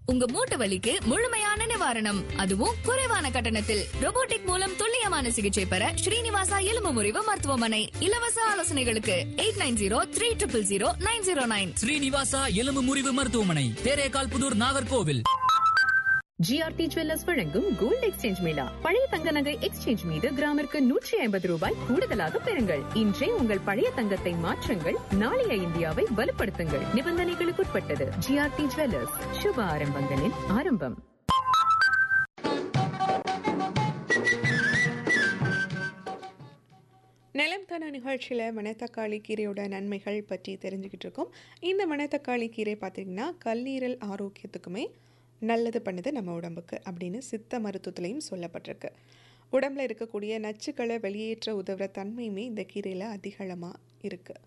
உங்க மூட்டு வலிக்கு முழுமையான நிவாரணம் அதுவும் குறைவான கட்டணத்தில் robotic மூலம் துல்லியமான சிகிச்சை பெற ஸ்ரீனிவாசா எலும்பு முறிவு மருத்துவமனை இலவச ஆலோசனைகளுக்கு eight nine zero three triple zero nine zero nine Srinivasa எலும்பு முறிவு மருத்துவமனை தேரேகால் புதூர் நாகர்கோவில் ஜிஆர்டி ஜுவல்லர்ஸ் வழங்கும் கோல்ட் எக்ஸ்சேஞ்ச் மேளா பழைய தங்க நகை எக்ஸ்சேஞ்ச் மீது கிராமிற்கு நூற்றி ஐம்பது ரூபாய் கூடுதலாக பெறுங்கள் இன்றே உங்கள் பழைய தங்கத்தை மாற்றுங்கள் நாளைய இந்தியாவை வலுப்படுத்துங்கள் நிபந்தனைகளுக்குட்பட்டது ஜிஆர்டி ஜுவல்லர்ஸ் சுப ஆரம்பங்களின் ஆரம்பம் நிலம் தான நிகழ்ச்சியில் மணத்தக்காளி கீரையோட நன்மைகள் பற்றி தெரிஞ்சுக்கிட்டு இருக்கோம் இந்த மணத்தக்காளி கீரை பார்த்திங்கன்னா கல்லீரல் ஆரோக்கியத்துக்குமே நல்லது பண்ணுது நம்ம உடம்புக்கு அப்படின்னு சித்த மருத்துவத்திலையும் சொல்லப்பட்டிருக்கு உடம்புல இருக்கக்கூடிய நச்சுக்களை வெளியேற்ற உதவுற தன்மையுமே இந்த கீரையில் அதிகளமாக இருக்குது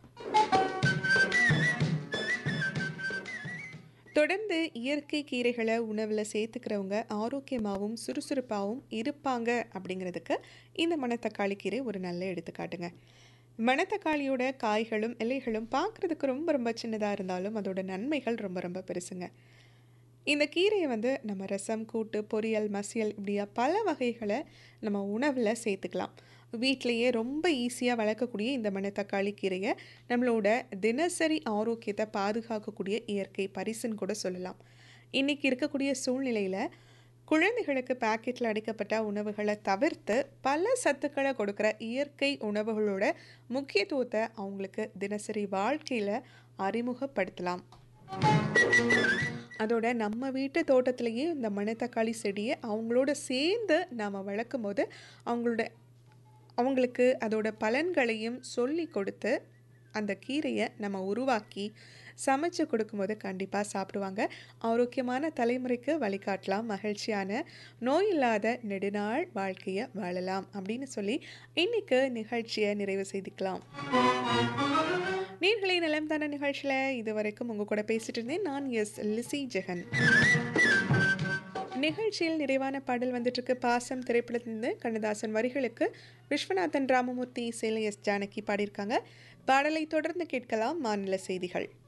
தொடர்ந்து இயற்கை கீரைகளை உணவில் சேர்த்துக்கிறவங்க ஆரோக்கியமாகவும் சுறுசுறுப்பாகவும் இருப்பாங்க அப்படிங்கிறதுக்கு இந்த மணத்தக்காளி கீரை ஒரு நல்ல எடுத்துக்காட்டுங்க மணத்தக்காளியோட காய்களும் இலைகளும் பார்க்குறதுக்கு ரொம்ப ரொம்ப சின்னதாக இருந்தாலும் அதோட நன்மைகள் ரொம்ப ரொம்ப பெருசுங்க இந்த கீரையை வந்து நம்ம ரசம் கூட்டு பொரியல் மசியல் இப்படியா பல வகைகளை நம்ம உணவில் சேர்த்துக்கலாம் வீட்டிலையே ரொம்ப ஈஸியாக வளர்க்கக்கூடிய இந்த மணத்தக்காளி கீரையை நம்மளோட தினசரி ஆரோக்கியத்தை பாதுகாக்கக்கூடிய இயற்கை பரிசுன்னு கூட சொல்லலாம் இன்றைக்கி இருக்கக்கூடிய சூழ்நிலையில் குழந்தைகளுக்கு பாக்கெட்டில் அடைக்கப்பட்ட உணவுகளை தவிர்த்து பல சத்துக்களை கொடுக்குற இயற்கை உணவுகளோட முக்கியத்துவத்தை அவங்களுக்கு தினசரி வாழ்க்கையில் அறிமுகப்படுத்தலாம் அதோட நம்ம வீட்டு தோட்டத்திலேயே இந்த மணத்தக்காளி செடியை அவங்களோட சேர்ந்து நாம் வளர்க்கும் போது அவங்களோட அவங்களுக்கு அதோட பலன்களையும் சொல்லி கொடுத்து அந்த கீரையை நம்ம உருவாக்கி சமைச்சு கொடுக்கும்போது கண்டிப்பாக சாப்பிடுவாங்க ஆரோக்கியமான தலைமுறைக்கு வழிகாட்டலாம் மகிழ்ச்சியான நோய் இல்லாத நெடுநாள் வாழ்க்கையை வாழலாம் அப்படின்னு சொல்லி இன்னைக்கு நிகழ்ச்சியை நிறைவு செய்துக்கலாம் நீர்களை நிலம் தான நிகழ்ச்சியில் இது வரைக்கும் உங்கள் கூட பேசிட்டு இருந்தேன் நான் எஸ் லிசி ஜெகன் நிகழ்ச்சியில் நிறைவான பாடல் வந்துட்டுருக்கு பாசம் திரைப்படத்திலிருந்து கண்ணதாசன் வரிகளுக்கு விஸ்வநாதன் ராமமூர்த்தி இசையில் எஸ் ஜானகி பாடியிருக்காங்க பாடலை தொடர்ந்து கேட்கலாம் மாநில செய்திகள்